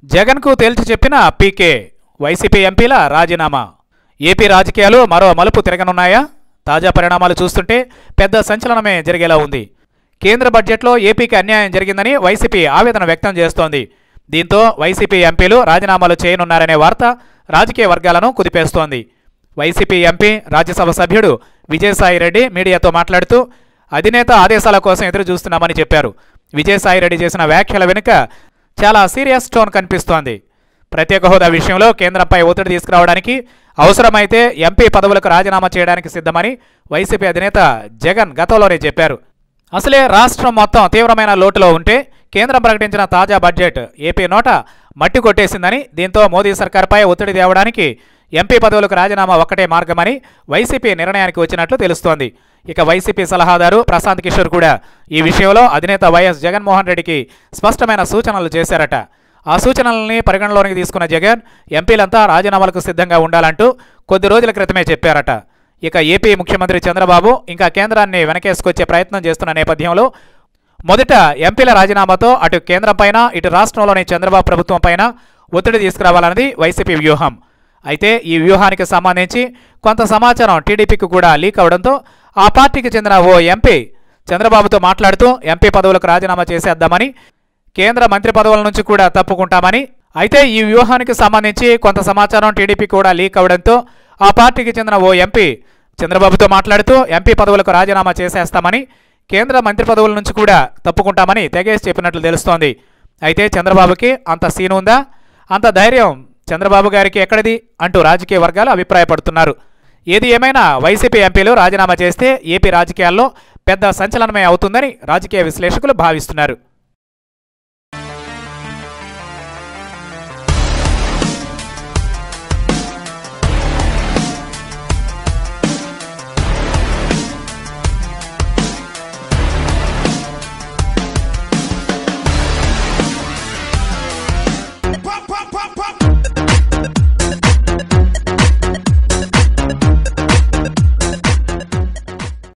జగన్కు తేల్చి చెప్పిన పీకే వైసీపీ ఎంపీల రాజీనామా ఏపీ రాజకీయాలు మరో మలుపు తిరగనున్నాయా తాజా పరిణామాలు చూస్తుంటే పెద్ద సంచలనమే జరిగేలా ఉంది కేంద్ర బడ్జెట్లో ఏపీకి అన్యాయం జరిగిందని వైసీపీ ఆవేదన వ్యక్తం చేస్తోంది దీంతో వైసీపీ ఎంపీలు రాజీనామాలు చేయనున్నారనే వార్త రాజకీయ వర్గాలను కుదిపేస్తోంది వైసీపీ ఎంపీ రాజ్యసభ సభ్యుడు విజయసాయిరెడ్డి మీడియాతో మాట్లాడుతూ అధినేత ఆదేశాల కోసం ఎదురు చూస్తున్నామని చెప్పారు విజయసాయిరెడ్డి చేసిన వ్యాఖ్యల వెనుక చాలా సీరియస్ టోన్ కనిపిస్తోంది ప్రత్యేక హోదా విషయంలో కేంద్రంపై ఒత్తిడి తీసుకురావడానికి అవసరమైతే ఎంపీ పదవులకు రాజీనామా చేయడానికి సిద్ధమని వైసీపీ అధినేత జగన్ గతంలోనే చెప్పారు అసలే రాష్ట్రం మొత్తం తీవ్రమైన లోటులో ఉంటే కేంద్రం ప్రకటించిన తాజా బడ్జెట్ ఏపీ నోట మట్టి కొట్టేసిందని దీంతో మోదీ సర్కార్పై ఒత్తిడి తేవడానికి ఎంపీ పదవులకు రాజీనామా ఒక్కటే మార్గమని వైసీపీ నిర్ణయానికి వచ్చినట్లు తెలుస్తోంది ఇక వైసీపీ సలహాదారు ప్రశాంత్ కిషోర్ కూడా ఈ విషయంలో అధినేత వైఎస్ జగన్మోహన్ రెడ్డికి స్పష్టమైన సూచనలు చేశారట ఆ సూచనల్ని పరిగణలోనికి తీసుకున్న జగన్ ఎంపీలంతా రాజీనామాలకు సిద్ధంగా ఉండాలంటూ కొద్ది రోజుల క్రితమే చెప్పారట ఇక ఏపీ ముఖ్యమంత్రి చంద్రబాబు ఇంకా కేంద్రాన్ని వెనకేసుకొచ్చే ప్రయత్నం చేస్తున్న నేపథ్యంలో మొదట ఎంపీల రాజీనామాతో అటు కేంద్రం పైన ఇటు రాష్ట్రంలోని చంద్రబాబు ప్రభుత్వం పైన ఒత్తిడి తీసుకురావాలన్నది వైసీపీ వ్యూహం అయితే ఈ వ్యూహానికి సంబంధించి కొంత సమాచారం టీడీపీకి కూడా లీక్ అవడంతో ఆ పార్టీకి చెందిన ఓ ఎంపీ చంద్రబాబుతో మాట్లాడుతూ ఎంపీ పదవులకు రాజీనామా చేసేద్దామని కేంద్ర మంత్రి పదవుల నుంచి కూడా తప్పుకుంటామని అయితే ఈ వ్యూహానికి సంబంధించి కొంత సమాచారం టీడీపీ కూడా లీక్ అవడంతో ఆ పార్టీకి చెందిన ఓ ఎంపీ చంద్రబాబుతో మాట్లాడుతూ ఎంపీ పదవులకు రాజీనామా చేసేస్తామని కేంద్ర మంత్రి పదవుల నుంచి కూడా తప్పుకుంటామని తెగేసి చెప్పినట్లు తెలుస్తోంది అయితే చంద్రబాబుకి అంత సీన్ ఉందా అంత ధైర్యం చంద్రబాబు గారికి ఎక్కడిది అంటూ రాజకీయ వర్గాలు అభిప్రాయపడుతున్నారు ఏది ఏమైనా వైసీపీ ఎంపీలు రాజీనామా చేస్తే ఏపీ రాజకీయాల్లో పెద్ద సంచలనమే అవుతుందని రాజకీయ విశ్లేషకులు భావిస్తున్నారు